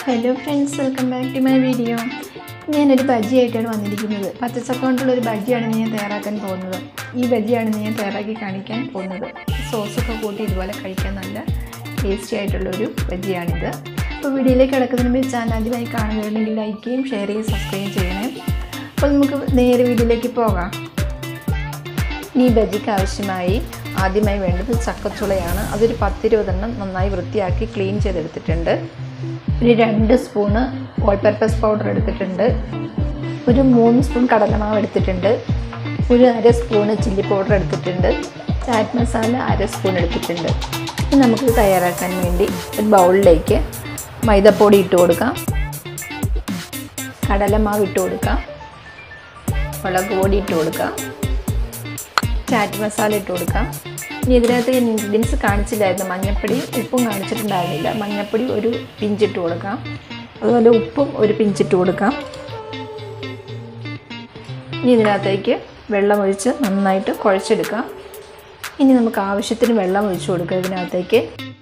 hello friends welcome back to my video ഞാനൊരു ബജിയായിട്ടാണ് വന്നിരിക്കുന്നത് പച്ചച്ചക്ക കൊണ്ടുള്ള ഒരു ബജിയാണ് ഞാൻ തയ്യാറാക്കാൻ പോകുന്നത് ഈ ബജിയാണ് ഞാൻ തയ്യാറാക്കി കാണിക്കാൻ പോകുന്നത് സോസൊക്കെ കൂട്ടി ഇതുപോലെ കഴിക്കാൻ നല്ല ടേസ്റ്റി ആയിട്ടുള്ളൊരു ബജിയാണിത് അപ്പോൾ വീഡിയോയിലേക്ക് കിടക്കുന്നതിന് മുമ്പ് ചാനൽ ആദ്യമായി കാണുന്നുണ്ടെങ്കിൽ ലൈക്ക് ചെയ്യും ഷെയർ ചെയ്യും സബ്സ്ക്രൈബ് ചെയ്യണേ അപ്പോൾ നമുക്ക് നേരെ വീഡിയോയിലേക്ക് പോകാം ഈ ബജിക്ക് ആവശ്യമായി ആദ്യമായി വേണ്ടത് ചക്കച്ചുളയാണ് അതൊരു പത്തിരുപതെണ്ണം നന്നായി വൃത്തിയാക്കി ക്ലീൻ ചെയ്തെടുത്തിട്ടുണ്ട് ഒരു രണ്ട് സ്പൂണ് ഓൾ പർപ്പസ് പൗഡർ എടുത്തിട്ടുണ്ട് ഒരു മൂന്ന് സ്പൂൺ കടലമാവ് എടുത്തിട്ടുണ്ട് ഒരു അര സ്പൂണ് ചില്ലി പൗഡർ എടുത്തിട്ടുണ്ട് ചാറ്റ് മസാല അര സ്പൂൺ എടുത്തിട്ടുണ്ട് ഇനി നമുക്ക് തയ്യാറാക്കാൻ വേണ്ടി ഒരു ബൗളിലേക്ക് മൈദപ്പൊടി ഇട്ട് കൊടുക്കാം കടലമാവ് ഇട്ട് കൊടുക്കാം മുളക് പൊടി ഇട്ട് കൊടുക്കാം ചാറ്റ് മസാല ഇട്ട് കൊടുക്കാം ഇനി ഇതിനകത്ത് ഞാൻ ഇൻഗ്രീഡിയൻസ് കാണിച്ചില്ലായിരുന്നു മഞ്ഞപ്പൊടി ഉപ്പും കാണിച്ചിട്ടുണ്ടായിരുന്നില്ല മഞ്ഞപ്പൊടി ഒരു പിഞ്ചിട്ട് കൊടുക്കാം അതുപോലെ ഉപ്പും ഒരു പിഞ്ചിട്ട് കൊടുക്കാം ഇനി ഇതിനകത്തേക്ക് വെള്ളം ഒഴിച്ച് നന്നായിട്ട് കുഴച്ചെടുക്കാം ഇനി നമുക്ക് ആവശ്യത്തിന് വെള്ളം ഒഴിച്ച് കൊടുക്കാം ഇതിനകത്തേക്ക്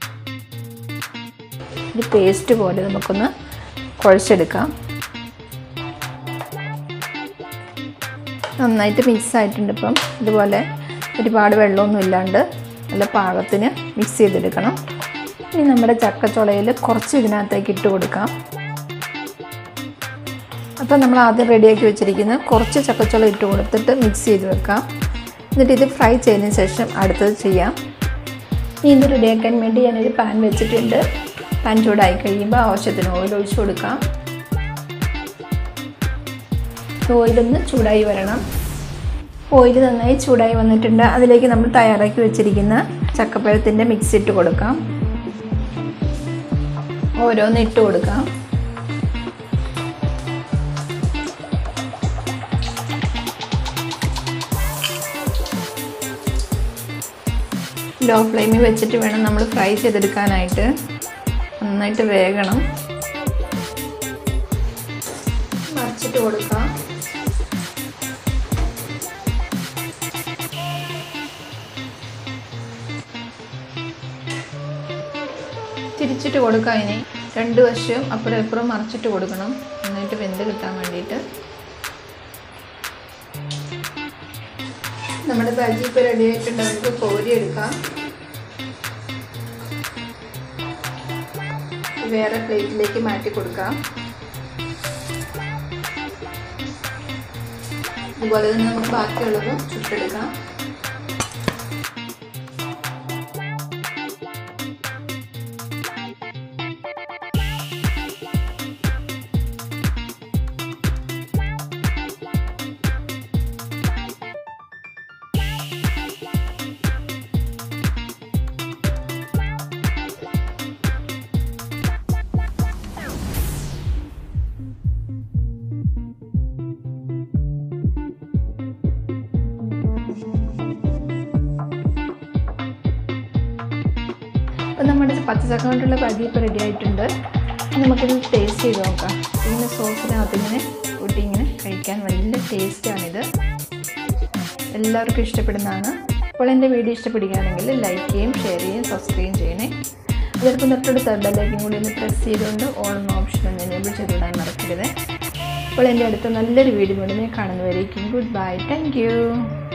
ഒരു പേസ്റ്റ് പോലെ നമുക്കൊന്ന് കുഴച്ചെടുക്കാം നന്നായിട്ട് മിക്സ് ആയിട്ടുണ്ട് ഇപ്പം ഇതുപോലെ ഒരുപാട് വെള്ളമൊന്നും ഇല്ലാണ്ട് നല്ല പാകത്തിന് മിക്സ് ചെയ്തെടുക്കണം ഇനി നമ്മുടെ ചക്കച്ചുളയിൽ കുറച്ച് ഇതിനകത്തേക്ക് ഇട്ട് കൊടുക്കാം അപ്പം നമ്മൾ ആദ്യം റെഡിയാക്കി വെച്ചിരിക്കുന്ന കുറച്ച് ചക്കച്ചുള ഇട്ട് കൊടുത്തിട്ട് മിക്സ് ചെയ്ത് വെക്കാം എന്നിട്ട് ഇത് ഫ്രൈ ചെയ്തതിന് ശേഷം അടുത്തത് ചെയ്യാം ഇനി ഇത് റെഡിയാക്കാൻ വേണ്ടി ഞാനൊരു പാൻ വെച്ചിട്ടുണ്ട് പാൻ ചൂടായി കഴിയുമ്പോൾ ആവശ്യത്തിന് ഓയിൽ ഒഴിച്ച് കൊടുക്കാം ഓയിലൊന്ന് ചൂടായി വരണം ഓയിൽ നന്നായി ചൂടായി വന്നിട്ടുണ്ട് അതിലേക്ക് നമ്മൾ തയ്യാറാക്കി വെച്ചിരിക്കുന്ന ചക്കപ്പഴത്തിൻ്റെ മിക്സ് ഇട്ട് കൊടുക്കാം ഓരോന്ന് ഇട്ട് കൊടുക്കാം ലോ ഫ്ലെയിമിൽ വെച്ചിട്ട് വേണം നമ്മൾ ഫ്രൈ ചെയ്തെടുക്കാനായിട്ട് നന്നായിട്ട് വേകണം മറിച്ചിട്ട് കൊടുക്കാം തിരിച്ചിട്ട് കൊടുക്കാം ഇനി രണ്ട് വശവും അപ്പുറം ഇപ്പുറം മറിച്ചിട്ട് കൊടുക്കണം നന്നായിട്ട് വെന്ത് കിട്ടാൻ വേണ്ടിയിട്ട് നമ്മുടെ ബജി ഇപ്പോൾ റെഡി ആയിട്ടുണ്ട് നമുക്ക് കോരി എടുക്കാം വേറെ പ്ലേറ്റിലേക്ക് മാറ്റി കൊടുക്കാം അതുപോലെ തന്നെ നമുക്ക് ബാക്കിയുള്ളത് ചുട്ടെടുക്കാം അപ്പോൾ നമ്മുടെ പച്ചച്ചക്ക കൊണ്ടുള്ള ബജി ഇപ്പോൾ റെഡി ആയിട്ടുണ്ട് നമുക്കിത് ടേസ്റ്റ് ചെയ്ത് നോക്കാം ഇങ്ങനെ സോസിനകത്ത് ഇങ്ങനെ കൂട്ടി ഇങ്ങനെ കഴിക്കാൻ വലിയ ടേസ്റ്റാണിത് എല്ലാവർക്കും ഇഷ്ടപ്പെടുന്നതാണ് അപ്പോൾ എൻ്റെ വീഡിയോ ഇഷ്ടപ്പെടുകയാണെങ്കിൽ ലൈക്ക് ചെയ്യും ഷെയർ ചെയ്യും സബ്സ്ക്രൈബ് ചെയ്യണേ അതോടൊപ്പം തൊട്ടടുത്ത ബെല്ലൈക്കും കൂടി ഒന്ന് പ്രസ് ചെയ്തുകൊണ്ട് ഓൾ എന്ന ഓപ്ഷൻ ഒന്ന് എനേബിൾ ചെയ്തിടാൻ മറക്കരുത് അപ്പോൾ എൻ്റെ അടുത്ത നല്ലൊരു വീഡിയോ ഉടനെ കാണുന്നവരേക്കും ഗുഡ് ബൈ താങ്ക്